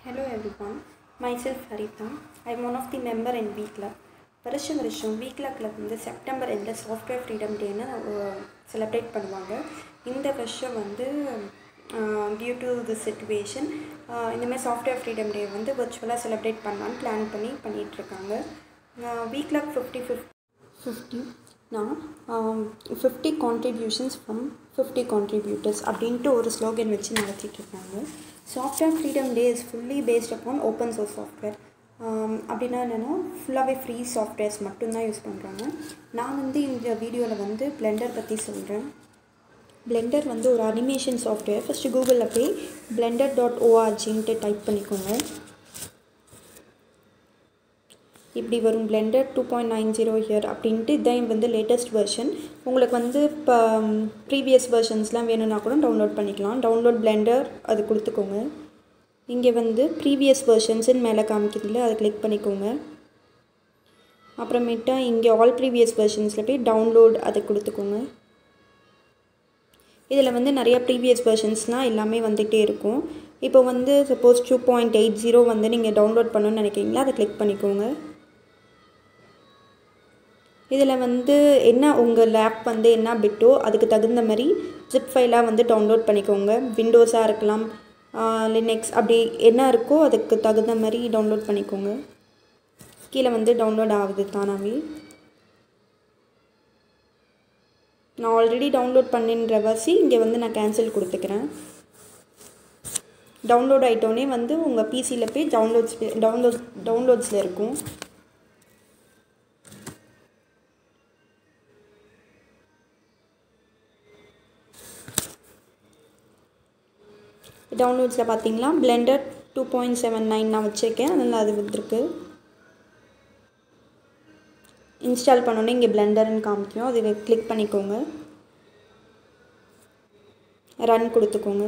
Hello everyone, myself Haritha. I am one of the member in V Club. வருஷம் வருஷம் we கிளப்பில் வந்து September எண்டில் சாஃப்ட்வேர் ஃப்ரீடம் டேன்னு செலிப்ரேட் பண்ணுவாங்க இந்த வருஷம் வந்து டியூ டு தி சுச்சுவேஷன் இந்தமாதிரி சாஃப்ட்வேர் ஃப்ரீடம் டே வந்து வர்ச்சுவலாக செலிப்ரேட் பண்ணலான்னு பிளான் பண்ணி பண்ணிகிட்ருக்காங்க we club fifty fifty fifty நான் fifty contributions from fifty contributors அப்படின்ட்டு ஒரு ஸ்லோகன் வச்சு நடத்திட்டுருக்காங்க software freedom day is fully based upon open source software அப்படின்னா என்னென்னா ஃபுல்லாகவே ஃப்ரீ சாஃப்ட்வேர்ஸ் மட்டும்தான் யூஸ் பண்ணுறாங்க நான் வந்து இந்த வீடியோவில் வந்து பிளெண்டர் பற்றி சொல்கிறேன் பிளெண்டர் வந்து ஒரு அனிமேஷன் சாஃப்ட்வேர் ஃபஸ்ட்டு கூகுளில் போய் பிளெண்டர் டாட் ஓஆர்ஜின்ட்டு டைப் பண்ணிக்கோங்க இப்படி வரும் blender two point nine zero year அப்படின்ட்டு இதான் வந்து லேட்டஸ்ட் வெர்ஷன் உங்களுக்கு வந்து இப்போ ப்ரீவியஸ் வெர்ஷன்ஸ்லாம் வேணும்னா கூட டவுன்லோட் பண்ணிக்கலாம் டவுன்லோட் பிளெண்டர் அது கொடுத்துக்கோங்க இங்கே வந்து ப்ரீவியஸ் வெர்ஷன்ஸுன்னு மேலே காமிக்கிறதுல அதை கிளிக் பண்ணிக்கோங்க அப்புறமேட்டா இங்கே ஆல் ப்ரீவியஸ் வெர்ஷன்ஸில் போய் டவுன்லோட் அதை கொடுத்துக்கோங்க இதில் வந்து நிறையா ப்ரீவியஸ் வெர்ஷன்ஸ்லாம் எல்லாமே வந்துகிட்டே இருக்கும் இப்போ வந்து suppose two point eight zero வந்து நீங்கள் டவுன்லோட் பண்ணணும்னு நினைக்கிறீங்களா அதை கிளிக் பண்ணிக்கோங்க இதில் வந்து என்ன உங்கள் லேப் வந்து என்ன பிட்டோ அதுக்கு தகுந்த மாதிரி ஜிப் ஃபைலாக வந்து டவுன்லோட் பண்ணிக்கோங்க விண்டோஸாக இருக்கலாம் லினக்ஸ் அப்படி என்ன இருக்கோ அதுக்கு தகுந்த மாதிரி டவுன்லோட் பண்ணிக்கோங்க கீழே வந்து டவுன்லோட் ஆகுது தானாகவே நான் ஆல்ரெடி டவுன்லோட் பண்ணின்ற வாசி இங்கே வந்து நான் கேன்சல் கொடுத்துக்கிறேன் டவுன்லோட் ஆகிட்டோன்னே வந்து உங்கள் பிசியில் போய் டவுன்லோட்ஸ் டவுன்லோட் டவுன்லோட்ஸில் இருக்கும் டவுன்லோட்ஸில் பார்த்தீங்களா blender two point seven nine நான் வச்சுருக்கேன் அதனால் அது வந்துருக்கு இன்ஸ்டால் பண்ணோன்னே இங்கே பிளெண்டர்னு காமிக்கும் அது கிளிக் பண்ணிக்கோங்க ரன் கொடுத்துக்கோங்க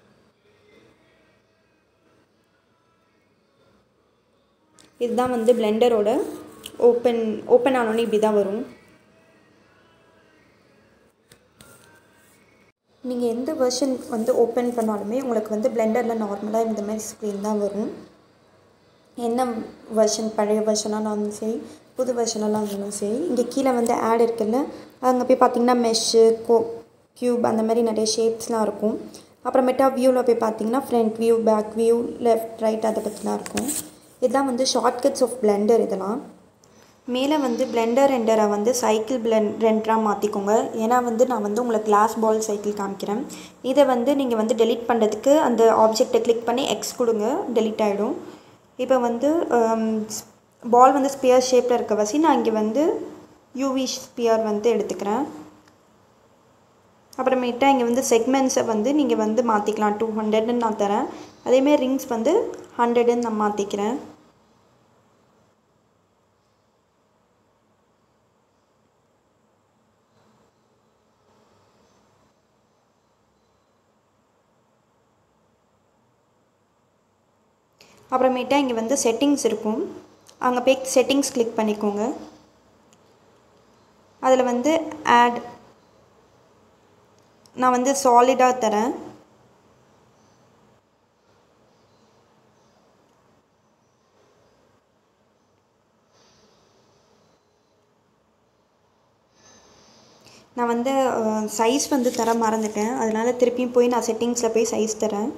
இதுதான் வந்து பிளெண்டரோட ஓப்பன் ஓப்பன் ஆனோன்னே இப்படி தான் வரும் நீங்கள் எந்த வெர்ஷன் வந்து ஓப்பன் பண்ணாலுமே உங்களுக்கு வந்து பிளெண்டரில் நார்மலாக இந்த மாதிரி ஸ்க்ரீன் தான் வரும் என்ன வெர்ஷன் பழைய வெர்ஷனாக இருந்தாலும் சரி புது வெர்ஷனெல்லாம் இருந்தாலும் சரி இங்கே கீழே வந்து ஆட் இருக்குல்ல அங்கே போய் பார்த்தீங்கன்னா மெஷ்ஷு கோ க்யூப் அந்த மாதிரி நிறைய ஷேப்ஸ்லாம் இருக்கும் அப்புறமேட்டா வியூவில் போய் பார்த்தீங்கன்னா front view back view left right அதை பற்றிலாம் இருக்கும் இதுதான் வந்து ஷார்ட்கட்ஸ் ஆஃப் பிளெண்டர் இதெல்லாம் மேலே வந்து பிளெண்டர் ரெண்டரை வந்து சைக்கிள் பிளென் ரெண்டராக மாற்றிக்கோங்க ஏன்னா வந்து நான் வந்து உங்களுக்கு கிளாஸ் பால் சைக்கிள் காமிக்கிறேன் இதை வந்து நீங்கள் வந்து டெலிட் பண்ணுறதுக்கு அந்த ஆப்ஜெக்டை கிளிக் பண்ணி எக்ஸ் கொடுங்க டெலிட் ஆகிடும் இப்போ வந்து பால் வந்து ஸ்பியர் ஷேப்பில் இருக்க வசி நான் இங்கே வந்து யூவி ஸ்பியர் வந்து எடுத்துக்கிறேன் அப்புறமேட்டா இங்கே வந்து செக்மெண்ட்ஸை வந்து நீங்கள் வந்து மாற்றிக்கலாம் டூ ஹண்ட்ரட்னு நான் தரேன் அதேமாரி ரிங்ஸ் வந்து ஹண்ட்ரடுன்னு நான் மாற்றிக்கிறேன் அப்புறமேட்டா இங்கே வந்து செட்டிங்ஸ் இருக்கும் அங்கே போய் செட்டிங்ஸ் கிளிக் பண்ணிக்கோங்க அதில் வந்து ஆட் நான் வந்து சாலிடாக தரேன் நான் வந்து சைஸ் வந்து தர மறந்துட்டேன் அதனால் திருப்பியும் போய் நான் செட்டிங்ஸில் போய் சைஸ் தரேன்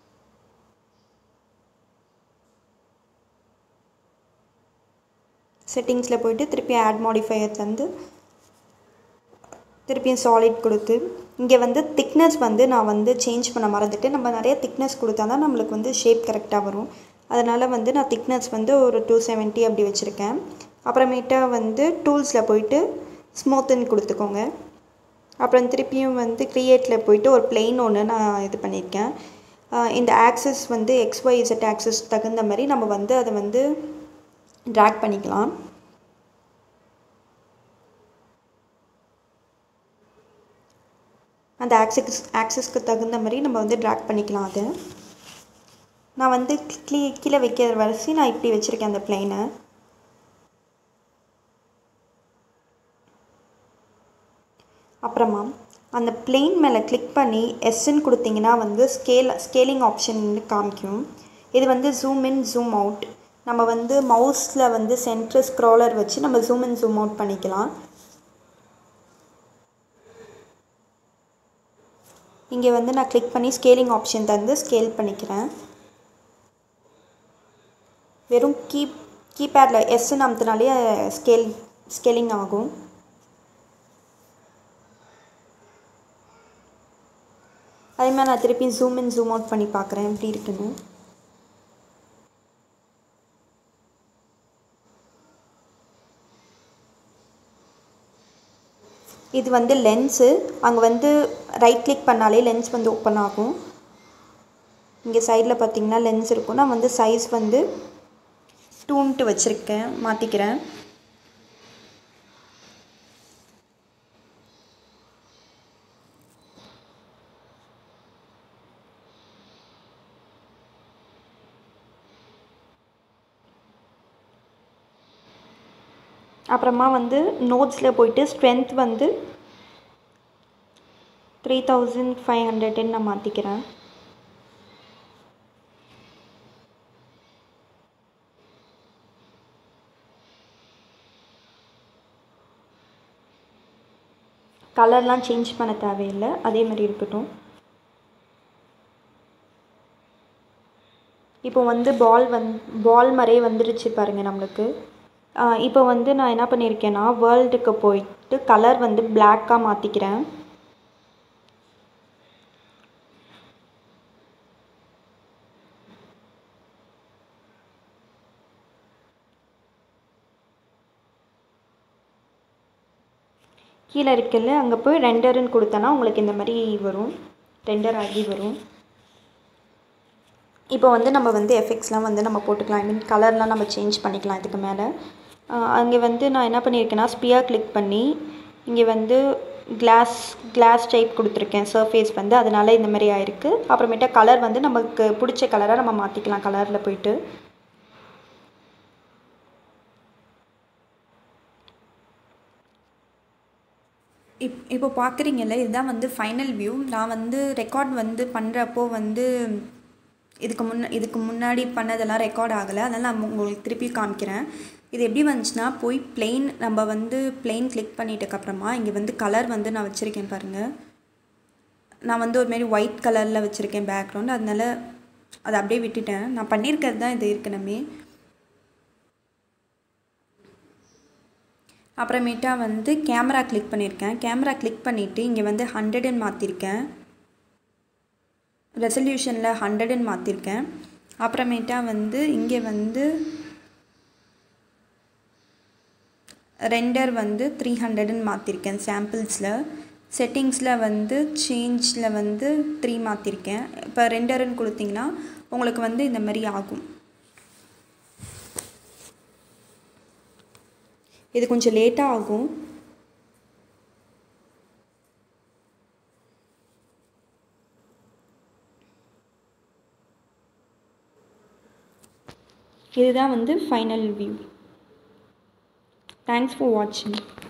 செட்டிங்ஸில் போயிட்டு திருப்பி ஆட் மாடிஃபையர் தந்து திருப்பியும் சாலிட் கொடுத்து இங்கே வந்து திக்னஸ் வந்து நான் வந்து சேஞ்ச் பண்ண மறந்துட்டு நம்ம நிறைய திக்னஸ் கொடுத்தா தான் நம்மளுக்கு வந்து ஷேப் கரெக்டாக வரும் அதனால் வந்து நான் திக்னஸ் வந்து ஒரு டூ செவன்ட்டி அப்படி வச்சுருக்கேன் அப்புறமேட்டா வந்து டூல்ஸில் போயிட்டு ஸ்மூத்துன்னு கொடுத்துக்கோங்க அப்புறம் திருப்பியும் வந்து க்ரியேட்டில் போயிட்டு ஒரு பிளெயின் ஒன்று நான் இது பண்ணியிருக்கேன் இந்த ஆக்சஸ் வந்து எக்ஸ்ஒய் இசட் ஆக்சஸ் தகுந்த மாதிரி நம்ம வந்து அதை வந்து ட்ராக் பண்ணிக்கலாம் அந்த ஆக்சஸ் ஆக்சஸ்க்கு தகுந்த மாதிரி நம்ம வந்து ட்ராக் பண்ணிக்கலாம் அதை நான் வந்து க்ளீ கீழே வைக்கிற வரிசை நான் இப்படி வச்சுருக்கேன் அந்த பிளெயினை அப்புறமா அந்த பிளெயின் மேலே கிளிக் பண்ணி எஸ்ன்னு கொடுத்தீங்கன்னா வந்து ஸ்கேல் ஸ்கேலிங் ஆப்ஷன் காமிக்கும் இது வந்து ஜூம் இன் ஜூம் அவுட் நம்ம வந்து மவுஸில் வந்து சென்ட்ரு ஸ்க்ரோலர் வச்சு நம்ம ஜூம் இன் ஜூம் அவுட் பண்ணிக்கலாம் இங்கே வந்து நான் கிளிக் பண்ணி ஸ்கேலிங் ஆப்ஷன் தந்து ஸ்கேல் பண்ணிக்கிறேன் வெறும் கீ கீபேடில் எஸ்ன்னு அமுத்தினாலே ஸ்கேல் ஸ்கேலிங் ஆகும் அதே மாதிரி நான் திருப்பி ஜூம் இன் ஜூம் அவுட் பண்ணி பார்க்குறேன் எப்படி இருக்குன்னு இது வந்து லென்ஸு அங்கே வந்து ரைட் கிளிக் பண்ணாலே லென்ஸ் வந்து ஓப்பன் ஆகும் இங்கே சைடில் பார்த்தீங்கன்னா லென்ஸ் இருக்கும் நான் வந்து சைஸ் வந்து டூன்ட்டு வச்சுருக்கேன் மாற்றிக்கிறேன் அப்புறமா வந்து நோட்ஸில் போயிட்டு ஸ்ட்ரென்த் வந்து த்ரீ தௌசண்ட் ஃபைவ் ஹண்ட்ரட்னு நான் மாற்றிக்கிறேன் கலர்லாம் சேஞ்ச் பண்ண தேவையில்லை அதே மாதிரி இருக்கட்டும் இப்போ வந்து பால் வந் பால் மாதிரியே வந்துருச்சு பாருங்கள் நம்மளுக்கு இப்போ வந்து நான் என்ன பண்ணியிருக்கேன்னா வேர்ல்டுக்கு போயிட்டு கலர் வந்து பிளாக்காக மாற்றிக்கிறேன் கீழே இருக்குல்ல அங்கே போய் ரெண்டர்னு கொடுத்தனா உங்களுக்கு இந்த மாதிரி வரும் ரெண்டர் ஆகி வரும் இப்போ வந்து நம்ம வந்து எஃபெக்ட்ஸ்லாம் வந்து நம்ம போட்டுக்கலாம் ஐ மீன் கலர்லாம் நம்ம சேஞ்ச் பண்ணிக்கலாம் இதுக்கு மேலே அங்கே வந்து நான் என்ன பண்ணியிருக்கேன்னா ஸ்பியர் கிளிக் பண்ணி இங்கே வந்து கிளாஸ் கிளாஸ் டைப் கொடுத்துருக்கேன் சர்ஃபேஸ் வந்து அதனால இந்த மாதிரி ஆயிருக்கு அப்புறமேட்டா கலர் வந்து நமக்கு பிடிச்ச கலராக நம்ம மாற்றிக்கலாம் கலரில் போயிட்டு இப் இப்போ பார்க்குறீங்கல்ல இதுதான் வந்து ஃபைனல் வியூ நான் வந்து ரெக்கார்ட் வந்து பண்ணுறப்போ வந்து இதுக்கு முன்ன இதுக்கு முன்னாடி பண்ணதெல்லாம் ரெக்கார்ட் ஆகலை அதனால் நான் உங்களுக்கு திருப்பி காமிக்கிறேன் இது எப்படி வந்துச்சுன்னா போய் பிளெயின் நம்ம வந்து பிளெயின் கிளிக் பண்ணிட்டதுக்கப்புறமா இங்கே வந்து கலர் வந்து நான் வச்சுருக்கேன் பாருங்கள் நான் வந்து ஒரு மாதிரி ஒயிட் கலரில் வச்சுருக்கேன் பேக்ரவுண்ட் அதனால அதை அப்படியே விட்டுட்டேன் நான் பண்ணியிருக்கிறது தான் இது ஏற்கனவே அப்புறமேட்டா வந்து கேமரா கிளிக் பண்ணியிருக்கேன் கேமரா கிளிக் பண்ணிவிட்டு இங்கே வந்து ஹண்ட்ரடுன்னு மாற்றிருக்கேன் ரெசல்யூஷனில் ஹண்ட்ரடுன்னு மாற்றிருக்கேன் அப்புறமேட்டா வந்து இங்கே வந்து ரெண்டர் வந்து த்ரீ ஹண்ட்ரடுன்னு மாற்றிருக்கேன் சாம்பிள்ஸில் செட்டிங்ஸில் வந்து சேஞ்சில் வந்து த்ரீ மாற்றிருக்கேன் இப்போ ரெண்டர்னு கொடுத்தீங்கன்னா உங்களுக்கு வந்து இந்த மாதிரி ஆகும் இது கொஞ்சம் லேட்டாக ஆகும் இதுதான் வந்து ஃபைனல் வியூ தேங்க்ஸ் ஃபார் வாட்சிங்